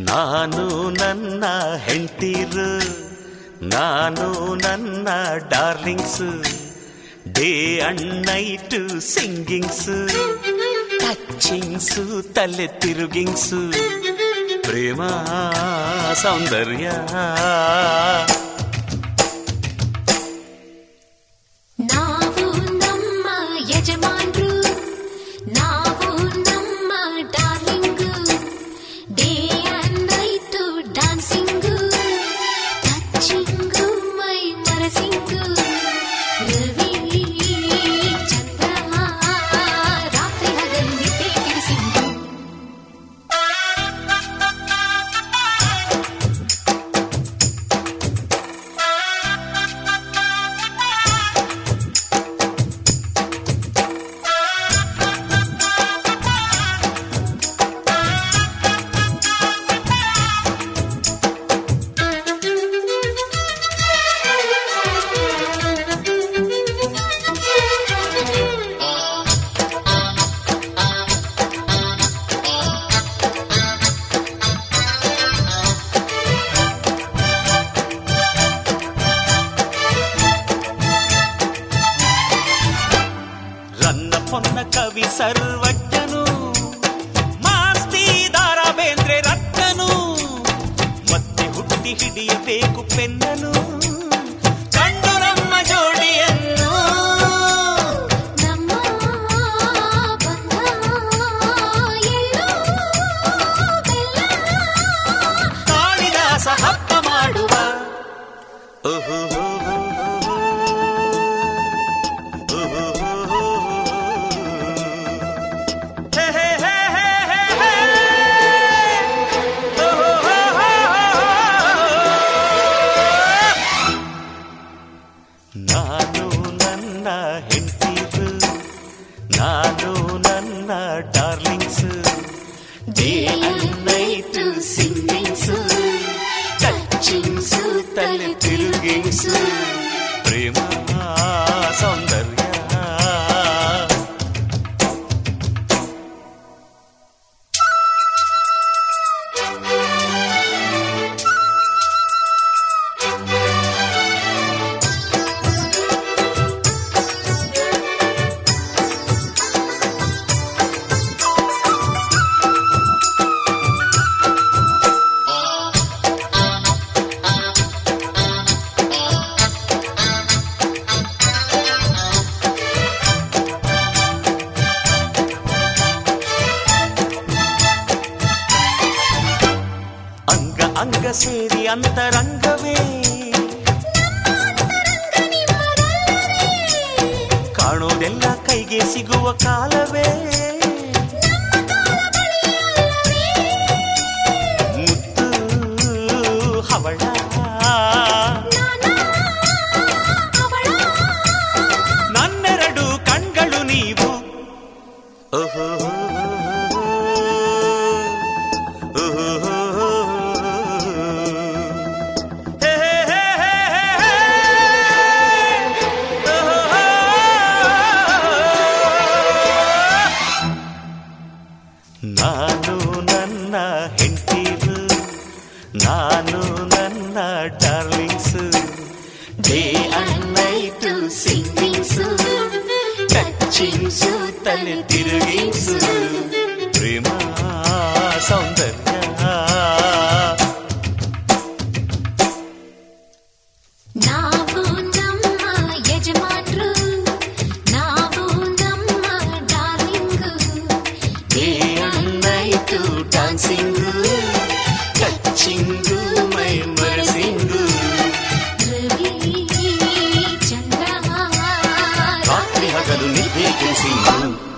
ನಾನು ನನ್ನ ಹೆಂಡತಿರು ನಾನು ನನ್ನ darlings day and night singings touchings ತಲೆ ತಿರುಗಿಂಗ್ಸು ಪ್ರೇಮ ಸೌಂದರ್ಯ ನಾವು ನಮ್ಮ ಯಜಮಾನ್ರು ನಾವು ನಮ್ಮ darling day and night dancing touching ಮೈ ಮರಸಿಂಗು ರವಿ ಚಂದ್ರ ರಾತ್ರಿ ಹಗಲು ನಿದ್ದೆ ಕೆಡಿಸಿಂಗು ರನ್ನ ಪೊನ್ನ ಕವಿ ಸರ್ವಜ್ಞನು ಮಾಸ್ತಿದಾರ ಬೇಂದ್ರೆ ರತ್ನನು ಮತ್ತೆ ಹುಟ್ಟಿ ಹಿಡಿಯಬೇಕು ಪೆನ್ನನು ಕಂಡು ನಮ್ಮ ಜೋಡಿಯನ್ನು ನಮ್ಮ ಬಂಧ ಎಲ್ಲೋ ಬೆಲ್ಲ ಕಾಳಿದಾಸ ಹಬ್ಬ ಮಾಡುವ ಓಹೋ ನಾನು ನನ್ನ ಹೆಂಡತಿರು ನಾನು ನನ್ನ darlings day and night singings touchings ತಲೆ ತಿರುಗಿಂಗ್ಸ್ ಪ್ರೇಮ ಸೌಂದರ್ಯ ಅಂಗ ಅಂಗ ಸೇರಿ ಅಂತರಂಗವೇ ಕಾಣೋದೆಲ್ಲ ಕೈಗೆ ಸಿಗುವ ಕಾಲವೇ ಮುತ್ತು ಹವಳ ನನ್ನೆರಡು ಕಣ್ಗಳು ನೀವು ಓಹೋ ನಾನು ನನ್ನ ಹೆಂಡತಿರು ನಾನು ನನ್ನ darlings day and night singings touchings ತಲೆ ತಿರುಗಿಂಗ್ಸ್ ಪ್ರೇಮ ಸೌಂದರ್ಯ ನಾವು ನಮ್ಮ ಯಜಮಾನ್ರು ನಾವು ನಮ್ಮ darling day and night dancing touching ಮೈ ಮರಸಿಂಗ್ ರವಿ ಚಂದ್ರ ರಾತ್ರಿ ಹಗಲು ನಿದ್ದೆ ಕೆಡಿಸಿಂಗ್